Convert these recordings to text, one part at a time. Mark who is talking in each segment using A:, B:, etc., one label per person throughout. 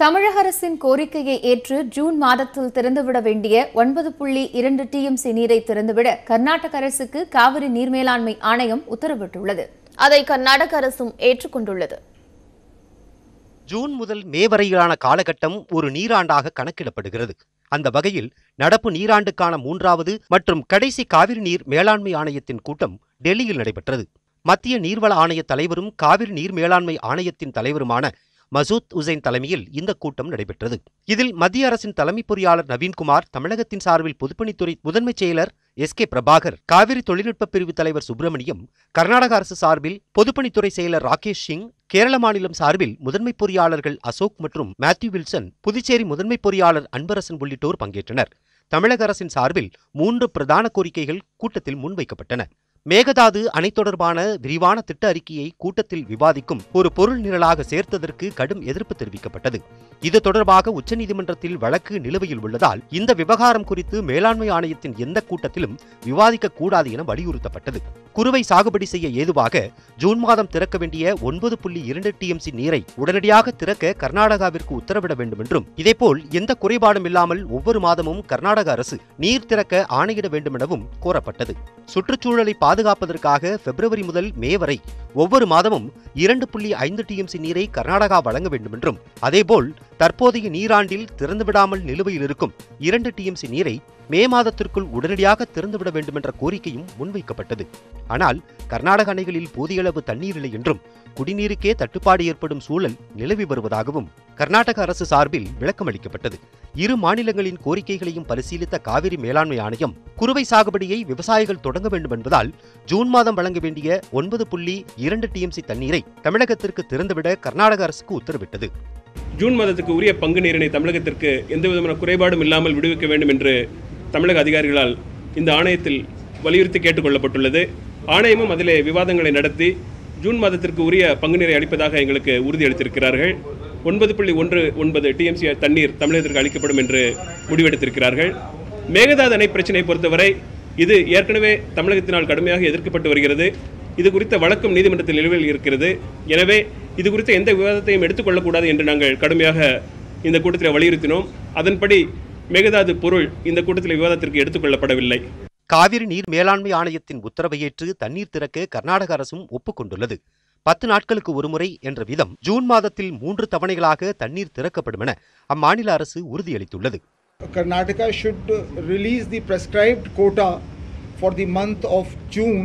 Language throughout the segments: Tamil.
A: தமிழக அரசின் கோரிக்கையை ஏற்று ஜூன் மாதத்தில் திறந்துவிட வேண்டிய ஒன்பது புள்ளி இரண்டு டிஎம்சி நீரை திறந்துவிட கர்நாடக அரசுக்கு காவிரி நீர் மேலாண்மை ஆணையம் உத்தரவிட்டுள்ளது அதை கர்நாடக அரசும் ஏற்றுக்கொண்டுள்ளது
B: ஜூன் முதல் மே வரையிலான காலகட்டம் ஒரு நீராண்டாக கணக்கிடப்படுகிறது அந்த வகையில் நடப்பு நீராண்டுக்கான மூன்றாவது மற்றும் கடைசி காவிரி நீர் மேலாண்மை ஆணையத்தின் கூட்டம் டெல்லியில் நடைபெற்றது மத்திய நீர்வள ஆணைய தலைவரும் காவிரி நீர் மேலாண்மை ஆணையத்தின் தலைவருமான மசூத் உசைன் தலைமையில் இந்த கூட்டம் நடைபெற்றது இதில் மத்திய அரசின் தலைமை பொறியாளர் நவீன்குமார் தமிழகத்தின் சார்பில் பொதுப்பணித்துறை முதன்மைச் செயலர் எஸ் கே பிரபாகர் காவிரி தொழில்நுட்ப பிரிவு தலைவர் சுப்பிரமணியம் கர்நாடக அரசு சார்பில் பொதுப்பணித்துறை செயலர் ராகேஷ் சிங் கேரள மாநிலம் சார்பில் முதன்மை பொறியாளர்கள் அசோக் மற்றும் மேத்யூ வில்சன் புதுச்சேரி முதன்மை பொறியாளர் அன்பரசன் உள்ளிட்டோர் பங்கேற்றனர் தமிழக அரசின் சார்பில் மூன்று பிரதான கோரிக்கைகள் கூட்டத்தில் முன்வைக்கப்பட்டன மேகதாது அணை தொடர்பான விரிவான திட்ட அறிக்கையை கூட்டத்தில் விவாதிக்கும் ஒரு பொருள் நிரலாக சேர்த்ததற்கு கடும் எதிர்ப்பு தெரிவிக்கப்பட்டது இது தொடர்பாக உச்சநீதிமன்றத்தில் வழக்கு நிலுவையில் உள்ளதால் இந்த விவகாரம் குறித்து மேலாண்மை ஆணையத்தின் எந்த கூட்டத்திலும் விவாதிக்க கூடாது என வலியுறுத்தப்பட்டது குறுவை சாகுபடி செய்ய ஏதுவாக ஜூன் மாதம் திறக்க வேண்டிய ஒன்பது புள்ளி இரண்டு டிஎம்சி நீரை உடனடியாக திறக்க கர்நாடகாவிற்கு உத்தரவிட வேண்டும் என்றும் இதேபோல் எந்த குறைபாடும் இல்லாமல் ஒவ்வொரு மாதமும் கர்நாடக அரசு நீர் திறக்க ஆணையிட வேண்டும் எனவும் கோரப்பட்டது சுற்றுச்சூழலை பாதுகாப்பதற்காக பிப்ரவரி முதல் மே வரை ஒவ்வொரு மாதமும் இரண்டு புள்ளி ஐந்து டிஎம்சி நீரை கர்நாடகா வழங்க வேண்டும் என்றும் அதேபோல் தற்போதைய நீராண்டில் திறந்துவிடாமல் நிலுவையில் இருக்கும் இரண்டு டிஎம்சி நீரை மே மாதத்திற்குள் உடனடியாக திறந்துவிட வேண்டும் என்ற கோரிக்கையும் முன்வைக்கப்பட்டது ஆனால் கர்நாடக அணைகளில் போதிய அளவு தண்ணீர் இல்லை என்றும் குடிநீருக்கே தட்டுப்பாடு ஏற்படும் சூழல் நிலவி வருவதாகவும் கர்நாடக அரசு சார்பில் விளக்கமளிக்கப்பட்டது இரு மாநிலங்களின் கோரிக்கைகளையும் பரிசீலித்த காவிரி மேலாண்மை ஆணையம் குறுவை சாகுபடியை விவசாயிகள் தொடங்க வேண்டும் என்பதால் ஜூன் மாதம் வழங்க வேண்டிய ஒன்பது புள்ளி இரண்டு டிஎம்சி தண்ணீரை தமிழகத்திற்கு திறந்துவிட கர்நாடக அரசுக்கு உத்தரவிட்டது
C: ஜூன் மாதத்துக்கு உரிய பங்கு நீரினை தமிழகத்திற்கு எந்த விதமான குறைபாடும் இல்லாமல் விடுவிக்க வேண்டும் என்று தமிழக அதிகாரிகளால் இந்த ஆணையத்தில் வலியுறுத்தி கேட்டுக்கொள்ளப்பட்டுள்ளது ஆணையமும் அதிலே விவாதங்களை நடத்தி ஜூன் மாதத்திற்கு உரிய பங்கு நீரை அளிப்பதாக எங்களுக்கு உறுதியளித்திருக்கிறார்கள் ஒன்பது புள்ளி ஒன்று ஒன்பது டிஎம்சி தண்ணீர் தமிழகத்திற்கு அளிக்கப்படும் என்று முடிவெடுத்திருக்கிறார்கள் மேகதாது அணை பிரச்சினை பொறுத்தவரை இது ஏற்கனவே தமிழகத்தினால் கடுமையாக எதிர்க்கப்பட்டு வருகிறது இது குறித்த வழக்கம் நீதிமன்றத்தில் நிலுவையில் இருக்கிறது எனவே இது குறித்த எந்த விவாதத்தையும் எடுத்துக்கொள்ளக்கூடாது என்று நாங்கள் கடுமையாக இந்த கூட்டத்தில் வலியுறுத்தினோம் அதன்படி மேகதாது பொருள் இந்த கூட்டத்தில் விவாதத்திற்கு எடுத்துக்கொள்ளப்படவில்லை
B: காவிரி நீர் மேலாண்மை ஆணையத்தின் உத்தரவை ஏற்று தண்ணீர் திறக்க கர்நாடக அரசும் ஒப்புக்கொண்டுள்ளது பத்து நாட்களுக்கு ஒருமுறை என்ற விதம் ஜூன் மாதத்தில் மூன்று தவணைகளாக தண்ணீர் திறக்கப்படும் என அம்மாநில அரசு உறுதியளித்துள்ளது
D: Karnataka should release the prescribed quota for the month of June,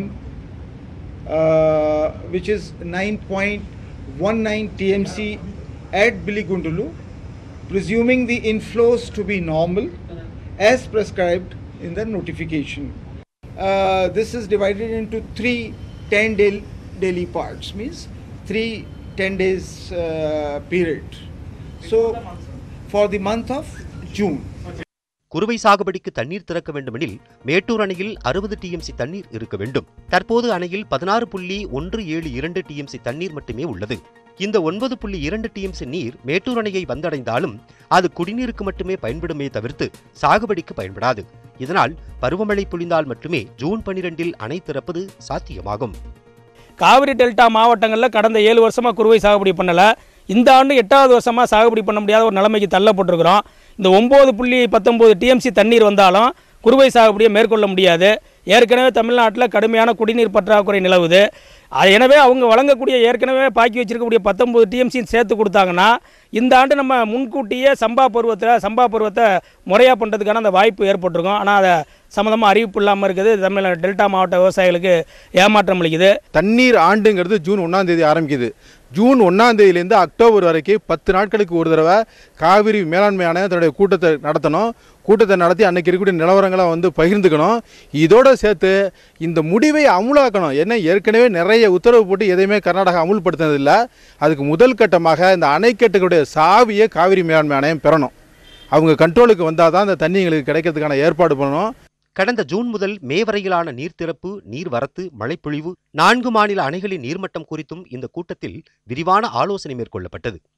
D: uh, which is 9.19 TMC at Biligundulu, presuming the inflows to be normal as prescribed in the notification. Uh, this is divided into three 10 day, daily parts, means three 10 days uh, period. So, for the month of June.
B: குறுவை சாகுபடிக்கு தண்ணீர் திறக்க வேண்டுமெனில் மேட்டூர் அணையில் அறுபது டிஎம்சி தண்ணீர் இருக்க வேண்டும் தற்போது அணையில் பதினாறு புள்ளி ஒன்று ஏழு இரண்டு டிஎம்சி தண்ணீர் மட்டுமே உள்ளது இந்த ஒன்பது புள்ளி இரண்டு டிஎம்சி நீர் மேட்டூர் அணையை வந்தடைந்தாலும் அது குடிநீருக்கு மட்டுமே பயன்படுமே தவிர்த்து சாகுபடிக்கு பயன்படாது இதனால் பருவமழை பொழிந்தால் மட்டுமே ஜூன் பனிரெண்டில் அணை திறப்பது சாத்தியமாகும்
E: காவிரி டெல்டா மாவட்டங்களில் கடந்த ஏழு வருஷமாக குறுவை சாகுபடி பண்ணலை இந்த ஆண்டு எட்டாவது வருஷமாக சாகுபடி பண்ண முடியாத ஒரு நிலைமைக்கு தள்ளப்பட்டிருக்கிறோம் இந்த ஒம்பது புள்ளி பத்தொம்போது டிஎம்சி தண்ணீர் வந்தாலும் குறுவை சாகுபடியை மேற்கொள்ள முடியாது ஏற்கனவே தமிழ்நாட்டில் கடுமையான குடிநீர் பற்றாக்குறை நிலவுது அது எனவே அவங்க வழங்கக்கூடிய ஏற்கனவே பாக்கி வச்சிருக்கக்கூடிய பத்தொம்பது டிஎம்சி சேர்த்து கொடுத்தாங்கன்னா இந்த ஆண்டு நம்ம முன்கூட்டியே சம்பா பருவத்தில் சம்பா பருவத்தை முறையாக பண்ணுறதுக்கான அந்த வாய்ப்பு ஏற்பட்டிருக்கும் ஆனால் அதை சம்மந்தமாக அறிவிப்பு இல்லாமல் இருக்குது தமிழ் டெல்டா மாவட்ட விவசாயிகளுக்கு ஏமாற்றம் அளிக்குது
F: தண்ணீர் ஆண்டுங்கிறது ஜூன் ஒன்றாம் தேதி ஆரம்பிக்குது ஜூன் ஒன்றாம் தேதியிலேருந்து அக்டோபர் வரைக்கும் பத்து நாட்களுக்கு ஒரு தடவை காவிரி மேலாண்மை ஆணையம் தன்னுடைய கூட்டத்தை நடத்தணும் கூட்டத்தை நடத்தி அன்னைக்கு இருக்கக்கூடிய நிலவரங்களை வந்து பகிர்ந்துக்கணும் இதோட சேர்த்து இந்த முடிவை அமுலாக்கணும் ஏன்னா ஏற்கனவே நிறைய உத்தரவு போட்டு எதையுமே கர்நாடகா அமுல்படுத்தினதில்லை அதுக்கு முதல் கட்டமாக இந்த அணைக்கட்டுகளுடைய சாவியை காவிரி மேலாண்மை ஆணையம் பெறணும் அவங்க கண்ட்ரோலுக்கு வந்தால் தான் இந்த தண்ணி எங்களுக்கு கிடைக்கிறதுக்கான ஏற்பாடு பண்ணணும்
B: கடந்த ஜூன் முதல் மே வரையிலான நீர் திறப்பு நீர் வரத்து மழைப்பொழிவு நான்கு மாநில அணைகளின் நீர்மட்டம் குறித்தும் இந்த கூட்டத்தில் விரிவான ஆலோசனை மேற்கொள்ளப்பட்டது